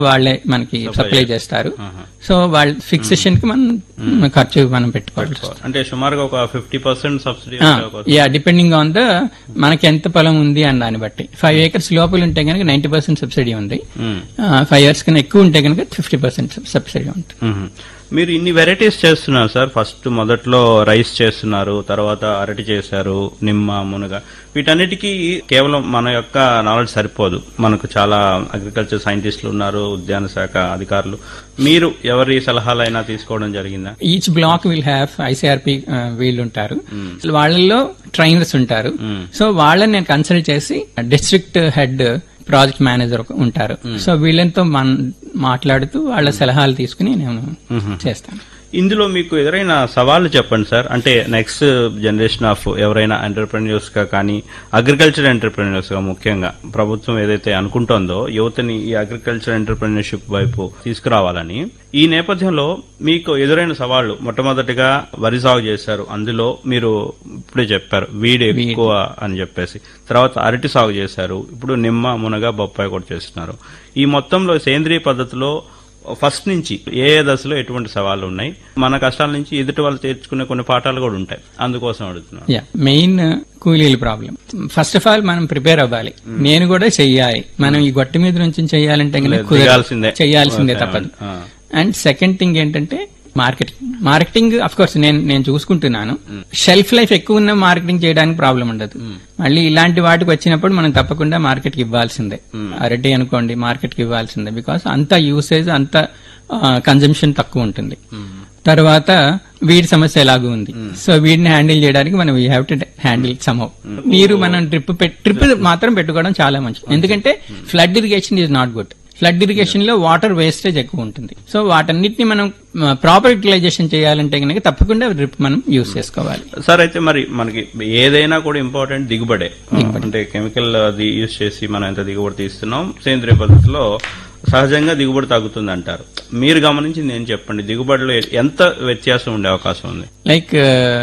వాళ్ళే మనకి సప్లై చేస్తారు సో వాళ్ళ ఫిక్సేషన్ కి మనం ఖర్చు మనం పెట్టుకోవాలి అంటే సుమారుగా ఒక fifty percent subsidy yeah depending on the మనకి ఎంత పొలం ఉంది అని దాన్ని బట్టి ఫైవ్ ఏకర్స్ లోపల ఉంటే కనుక నైన్టీ పర్సెంట్ సబ్సిడీ ఉంది ఫైవ్ ఇయర్స్ కన్నా ఎక్కువ ఉంటే కనుక ఫిఫ్టీ పర్సెంట్ సబ్సిడీ ఉంటుంది మీరు ఇన్ని వెరైటీస్ చేస్తున్నారు సార్ ఫస్ట్ మొదట్లో రైస్ చేస్తున్నారు తర్వాత అరటి చేశారు నిమ్మ మునగ వీటన్నిటికీ కేవలం మన యొక్క నాలెడ్జ్ సరిపోదు మనకు చాలా అగ్రికల్చర్ సైంటిస్టులు ఉన్నారు ఉద్యాన శాఖ అధికారులు మీరు ఎవరి సలహాలైనా తీసుకోవడం జరిగిందా each block will have I C R P వీళ్ళు ఉంటారు వాళ్ళల్లో ట్రైనర్స్ ఉంటారు సో వాళ్ళని నేను కన్సల్ట్ చేసి డిస్ట్రిక్ట్ హెడ్ ప్రాజెక్ట్ మేనేజర్ ఉంటారు సో వీళ్ళతో మన మాట్లాడుతూ వాళ్ళ సలహాలు తీసుకుని నేను చేస్తాను ఇందులో మీకు ఎదురైన సవాళ్లు చెప్పండి సార్ అంటే నెక్స్ట్ జనరేషన్ ఆఫ్ ఎవరైనా ఎంటర్ప్రెన్యూర్స్ గా కానీ అగ్రికల్చర్ ఎంటర్ప్రెన్యూర్స్ గా ముఖ్యంగా ప్రభుత్వం ఏదైతే అనుకుంటోందో యువతని ఈ అగ్రికల్చర్ ఎంటర్ప్రెన్యూర్షిప్ వైపు తీసుకురావాలని ఈ నేపథ్యంలో మీకు ఎదురైన సవాళ్లు మొట్టమొదటిగా వరి సాగు చేశారు అందులో మీరు ఇప్పుడే చెప్పారు వీడి ఎక్కువ అని చెప్పేసి తర్వాత అరటి సాగు చేశారు ఇప్పుడు నిమ్మ మునగ బొప్పాయి కూడా చేస్తున్నారు ఈ మొత్తంలో సేంద్రియ పద్ధతిలో ఫస్ట్ నుంచి ఏ ఏ దశలో ఎటువంటి సవాళ్లు ఉన్నాయి మన కష్టాల నుంచి ఎదుటి వాళ్ళు తీర్చుకునే కొన్ని పాఠాలు కూడా ఉంటాయి అందుకోసం అడుగుతున్నాను యా మెయిన్ కూలీల ప్రాబ్లం ఫస్ట్ ఆఫ్ ఆల్ మనం ప్రిపేర్ అవ్వాలి నేను కూడా చెయ్యాలి మనం ఈ గొట్ట మీద నుంచి చెయ్యాలంటే కనుక లేదు, కుదరదు. దిగాల్సిందే. చెయ్యాల్సిందే ఓకే, తప్పదు ఆ. అండ్ సెకండ్ థింగ్ ఏంటంటే మార్కెటింగ్ మార్కెటింగ్ అఫ్ కోర్స్ నేను నేను చూసుకుంటున్నాను షెల్ఫ్ లైఫ్ ఎక్కువ ఉన్న మార్కెటింగ్ చేయడానికి ప్రాబ్లం ఉండదు మళ్ళీ ఇలాంటి వాటికి వచ్చినప్పుడు మనం తప్పకుండా మార్కెట్ కి ఇవ్వాల్సిందే అరటి అనుకోండి మార్కెట్ కి ఇవ్వాల్సిందే బికాస్ అంత యూసేజ్ అంత కన్జంప్షన్ తక్కువ ఉంటుంది తర్వాత వీడి సమస్య ఎలాగూ ఉంది సో వీడిని హ్యాండిల్ చేయడానికి మనం we have to handle somehow నీరు మనం డ్రిప్ ట్రిప్ మాత్రం పెట్టుకోవడం చాలా మంచిది ఎందుకంటే flood irrigation is not good flood irrigation లో వాటర్ వేస్టేజ్ ఎక్కువ ఉంటుంది సో వాటన్నిటిని మనం ప్రాపర్ యూటిలైజేషన్ చేయాలంటే కనుక తప్పకుండా డ్రిప్ మనం యూజ్ చేసుకోవాలి సార్ అయితే మరి మనకి ఏదైనా కూడా ఇంపార్టెంట్ దిగుబడే అంటే కెమికల్ అది యూజ్ చేసి మనం ఎంత దిగుబడి తీస్తున్నాం సేంద్రియ పద్ధతిలో సహజంగా దిగుబడి తగ్గుతుంది అంటారు మీరు గమనించింది ఏం చెప్పండి దిగుబడిలో ఎంత వ్యత్యాసం ఉండే అవకాశం ఉంది లైక్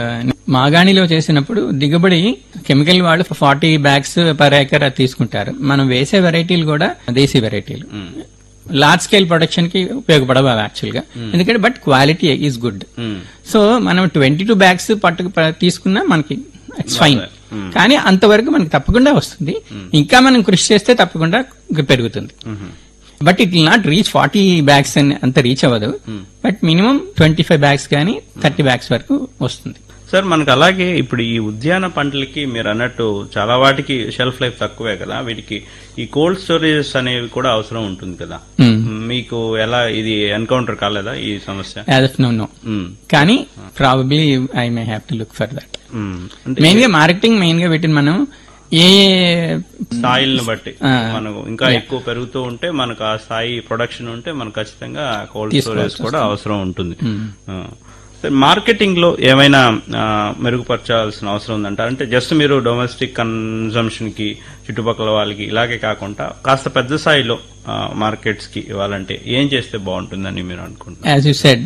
మాగాణిలో చేసినప్పుడు దిగుబడి కెమికల్ వాళ్ళు ఫార్టీ బ్యాగ్స్ పర్ ఏకర్ అది తీసుకుంటారు మనం వేసే వెరైటీలు కూడా దేశీ వెరైటీలు లార్జ్ స్కేల్ ప్రొడక్షన్ కి ఉపయోగపడవు యాక్చువల్ గా ఎందుకంటే but quality is good hmm. So మనం ట్వంటీ టూ బ్యాగ్స్ పట్టు ప- తీసుకున్నా మనకి ఇట్స్ ఫైన్ కానీ అంతవరకు మనకి తప్పకుండా వస్తుంది ఇంకా మనం కృషి చేస్తే తప్పకుండా పెరుగుతుంది but it will not reach forty bags అని అంత రీచ్ అవ్వదు but minimum twenty five bags కానీ థర్టీ బ్యాగ్స్ వరకు వస్తుంది సార్ మనకు అలాగే ఇప్పుడు ఈ ఉద్యాన పంటలకి మీరు అన్నట్టు చాలా వాటికి షెల్ఫ్ లైఫ్ తక్కువే కదా వీటికి ఈ కోల్డ్ స్టోరేజెస్ అనేవి కూడా అవసరం ఉంటుంది కదా Hmm. మీకు ఎలా ఇది ఎన్కౌంటర్ కాలేదా ఈ సమస్య as of no no hmm. కానీ probably I may have to look for that hmm. అంటే మెయిన్ గా మార్కెటింగ్ మెయిన్ గా వీటిని మనం ఏ స్థాయిలను బట్టి ఆ. మనకు ఇంకా ఎక్కువ పెరుగుతూ ఉంటే మనకు ఆ స్థాయి ప్రొడక్షన్ ఉంటే మనకు ఖచ్చితంగా కోల్డ్ తీసుకోవాల్సి స్టోరేజ్ కూడా అవసరం ఉంటుంది ఆ. సరే, మార్కెటింగ్ లో ఏమైనా ఆ, మెరుగుపరచాల్సిన అవసరం ఉందంట అంటే జస్ట్ మీరు డొమెస్టిక్ కన్సంప్షన్ కి చుట్టుపక్కల వాళ్ళకి ఇలాగే కాకుండా కాస్త పెద్ద స్థాయిలో మార్కెట్స్ కి ఇవ్వాలంటే ఏం చేస్తే బాగుంటుందని మీరు అనుకుంటున్నారు as you said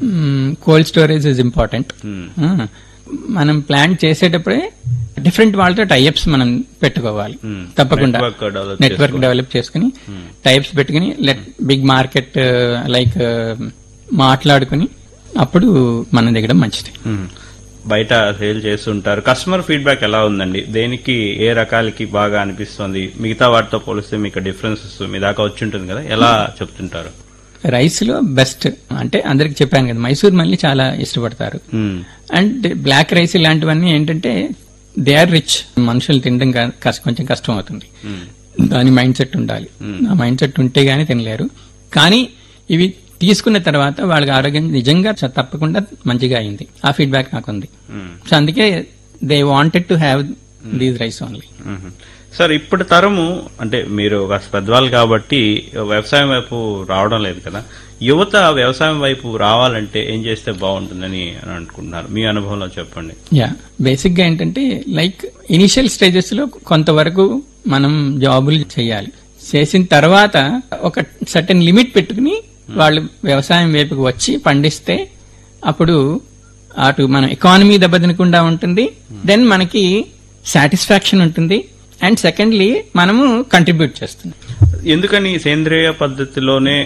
cold storage is important Hmm. మనం ప్లాన్ చేసేటప్పుడే డిఫరెంట్ వాళ్ళతో టైప్స్ మనం పెట్టుకోవాలి Hmm. తప్పకుండా Network develop నెట్వర్క్ డెవలప్ చేసుకుని టైప్స్ పెట్టుకుని లెట్ బిగ్ మార్కెట్ లైక్ మాట్లాడుకుని అప్పుడు మనం దిగడం మంచిది మ్మ్. బయట సేల్ చేస్తుంటారు కస్టమర్ ఫీడ్బ్యాక్ ఎలా ఉందండి దేనికి ఏ రకాలకి బాగా అనిపిస్తుంది మిగతా వాటితో పోలిస్తే మీకు డిఫరెన్సెస్ మీ దాకా వచ్చి ఉంటుంది కదా ఎలా చెప్తుంటారు రైస్ లో బెస్ట్ అంటే అందరికి చెప్పాను కదా మైసూర్ మళ్ళీ చాలా ఇష్టపడతారు మ్మ్. అండ్ బ్లాక్ రైస్ ఇలాంటివన్నీ ఏంటంటే దే ఆర్ రిచ్ మనుషులు తినడం కా- కష్ట- కొంచెం కష్టం అవుతుంది మ్మ్. దాని మైండ్ సెట్ ఉండాలి ఆ మైండ్ సెట్ ఉంటే గానీ తినలేరు కానీ ఇవి తీసుకున్న తర్వాత వాళ్ళకి ఆరోగ్యం నిజంగా చ- తప్పకుండా మంచిగా అయింది ఆ ఫీడ్బ్యాక్ నాకు ఉంది మ్మ్. సో అందుకే they wanted to have these rice only hmm. Sir ఇప్పటి తరము అంటే మీరు కాస్త పెద్దవాళ్ళు కాబట్టి వ్యవసాయం వైపు రావడం లేదు కదా యువత వ్యవసాయం వైపు రావాలంటే ఏం చేస్తే బాగుంటుందని అని అనుకుంటున్నారు మీ అనుభవంలో చెప్పండి యా బేసిక్ గా ఏంటంటే లైక్ ఇనిషియల్ స్టేజెస్ లో కొంతవరకు మనం జాబులు చేయాలి చేసిన తర్వాత ఒక సర్టన్ లిమిట్ పెట్టుకుని వాళ్ళు వ్యవసాయం వైపుకి వచ్చి పండిస్తే అప్పుడు అటు మన ఎకానమీ దెబ్బతినకుండా ఉంటుంది దెన్ మనకి సాటిస్ఫాక్షన్ ఉంటుంది అండ్ సెకండ్లీ మనము కంట్రిబ్యూట్ చేస్తున్నాం ఎందుకని సేంద్రియ పద్ధతిలోనే